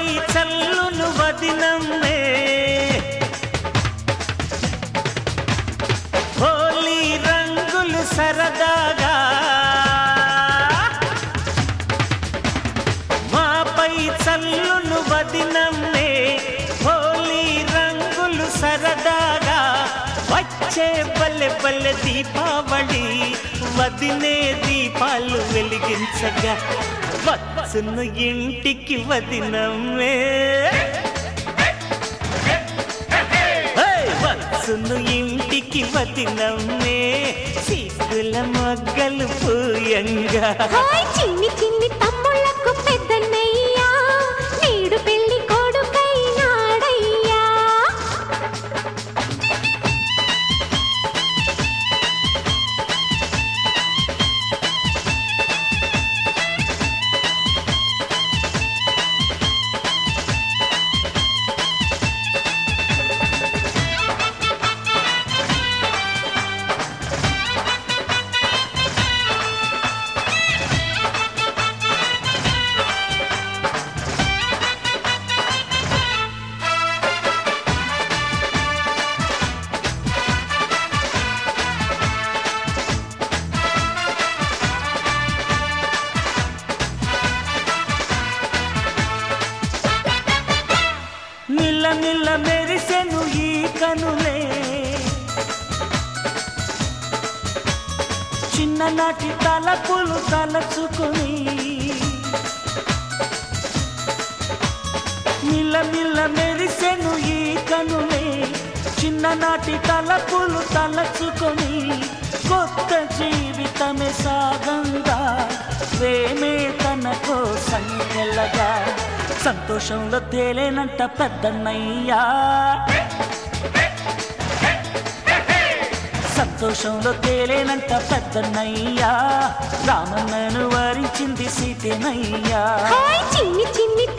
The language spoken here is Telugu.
చల్లును వదినమ్మే హోలీ రంగులు సరదాగా మాపై చల్లును వదినమ్మే హోలీ రంగులు సరదాగా వచ్చే బల్లె బల్లె దీపావళి వదినే దీపాలు వెలిగించగా వచ్చును ఇంటికి వదినమ్మే హే! వచ్చును ఇంటికి వదినమ్మే సిగ్గుల మొగ్గలు పూయంగా హాయ్ చిన్ని చిన్ని తమ్ముళ్ళకు పెద్దన్నయ్యా నేడు పెళ్లి కొడుకైనాడయ్యా నిల్ల నిల్ల మెరిసెను ఈ కనులే చిన్ననాటి తలపులు తలచుకొని నిల్ల నిల్ల మెరిసెను ఈ కనులే చిన్ననాటి తలపులు తలచుకొని కొత్త జీవితమే సాగంగా ప్రేమే తన కోసం వెళ్ళగా సంతోషంలో తేలేనంట పెద్దన్నయ్యా సంతోషంలో తేలేనంట పెద్దన్నయ్యా రామన్నను వరించింది సీతేనయ్యా హాయ్ చిన్ని చిన్ని